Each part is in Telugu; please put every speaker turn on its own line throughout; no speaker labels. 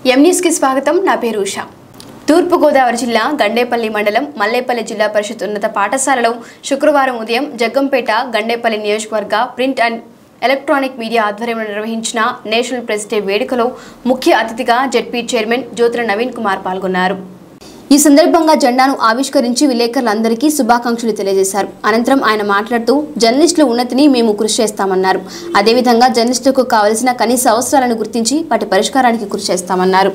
ఎం న్యూస్కి స్వాగతం నా పేరు ఉషా తూర్పుగోదావరి జిల్లా గండేపల్లి మండలం మల్లేపల్లి జిల్లా పరిషత్ ఉన్నత పాఠశాలలో శుక్రవారం ఉదయం జగ్గంపేట గండేపల్లి నియోజకవర్గ ప్రింట్ అండ్ ఎలక్ట్రానిక్ మీడియా ఆధ్వర్యంలో నిర్వహించిన నేషనల్ ప్రెస్ డే వేడుకలో ముఖ్య అతిథిగా జెడ్పీ చైర్మన్ జ్యోతుల నవీన్ కుమార్ పాల్గొన్నారు ఈ సందర్భంగా జెండాను ఆవిష్కరించి విలేకరులందరికీ శుభాకాంక్షలు తెలియజేశారు అనంతరం ఆయన మాట్లాడుతూ జర్నలిస్టుల ఉన్నతిని మేము కృషి చేస్తామన్నారు అదేవిధంగా జర్నలిస్టులకు కావలసిన కనీస అవసరాలను గుర్తించి వాటి పరిష్కారానికి కృషి చేస్తామన్నారు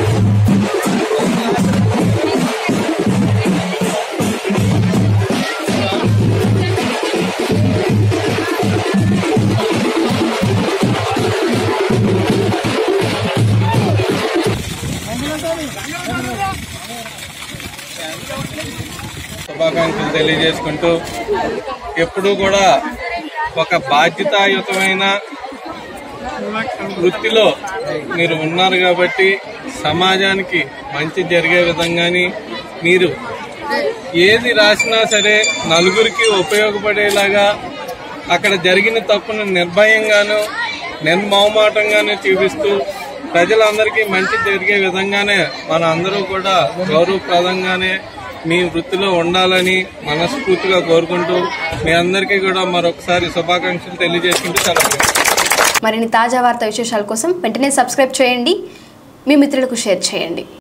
శుభాకాంక్షలు తెలియజేసుకుంటూ ఎప్పుడూ కూడా ఒక బాధ్యతాయుతమైన వృత్తిలో మీరు ఉన్నారు కాబట్టి సమాజానికి మంచి జరిగే విధంగాని మీరు ఏది రాసినా సరే నలుగురికి ఉపయోగపడేలాగా అక్కడ జరిగిన తప్పును నిర్భయంగాను నిర్మౌమాటంగాను చూపిస్తూ ప్రజలందరికీ మంచి జరిగే విధంగానే మన అందరూ కూడా గౌరవప్రదంగానే మీ వృత్తిలో ఉండాలని మనస్ఫూర్తిగా కోరుకుంటూ మీ అందరికీ కూడా మరొకసారి శుభాకాంక్షలు తెలియజేసుకుంటూ సెలవు
మరిన్ని తాజా వార్తా విశేషాల కోసం వెంటనే సబ్స్క్రైబ్ చేయండి మీ మిత్రులకు షేర్ చేయండి